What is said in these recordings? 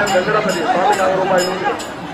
அண்ணன் வெங்கடபதி சுவாமிக்காக ரூபாய் நூறு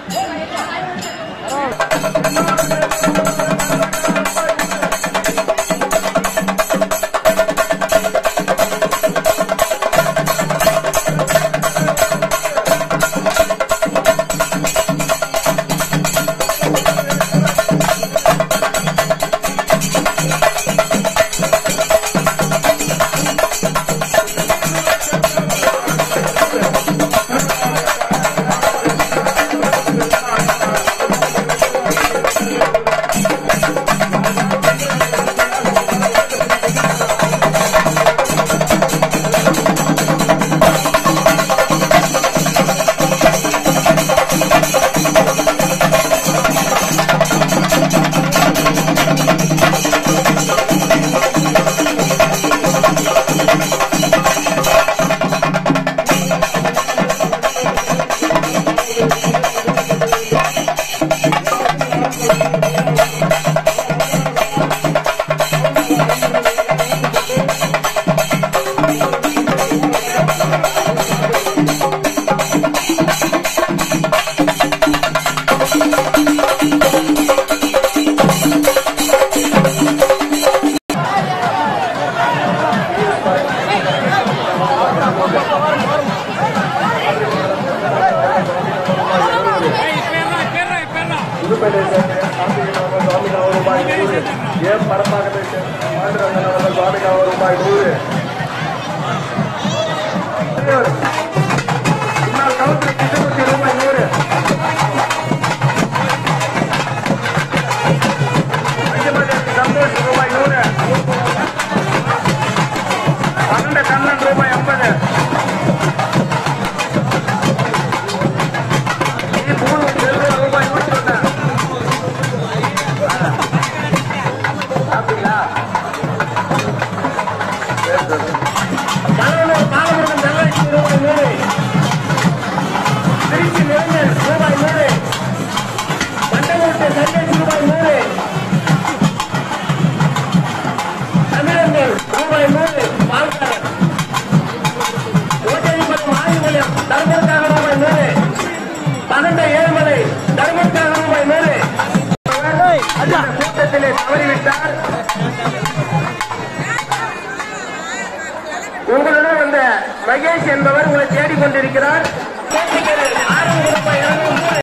புதுப்பேட்டை சேர்ந்த கார்த்திகேயன் அவர்கள் சுவாமிக்காக ரூபாய் நூறு ஏ பரப்பாக்கத்தை சேர்ந்த பாண்டுரங்கன் அவர்கள் சுவாமிக்காக ரூபாய் நூறு முன்னாள் கவுன்சிலர் கிருஷ்ணமூர்த்தி ரூபாய் நூறு பஞ்சமதேவி சந்தோஷ் ரூபாய் நூறு பன்னெண்டு கண்ணன் ரூபாய் ஐம்பது இது மூணு செல்வம் ரூபாய் நூற்றி ஒன்று அப்படிங்களா கடலூர் பாலமுருகன் நகராட்சி ரூபாய் நூறு திருச்சி நிரஞ்சன் ரூபாய் நூறு மண்டலூர்த்தி சந்தேஷ் ரூபாய் நூறு தமிழர்கள் ரூபாய் நூறு பால்காரன் ஓட்டரிப்பட்டு ஆயுதம் தர்மத்துக்காக ரூபாய் நூறு பன்னெண்டு ஏழுமலை தர்மத்துக்காக ரூபாய் நூறு அந்த கூட்டத்திலே தவறிவிட்டார் உங்களுடன் வந்த மகேஷ் என்பவர் உங்களை தேடிக் கொண்டிருக்கிறார்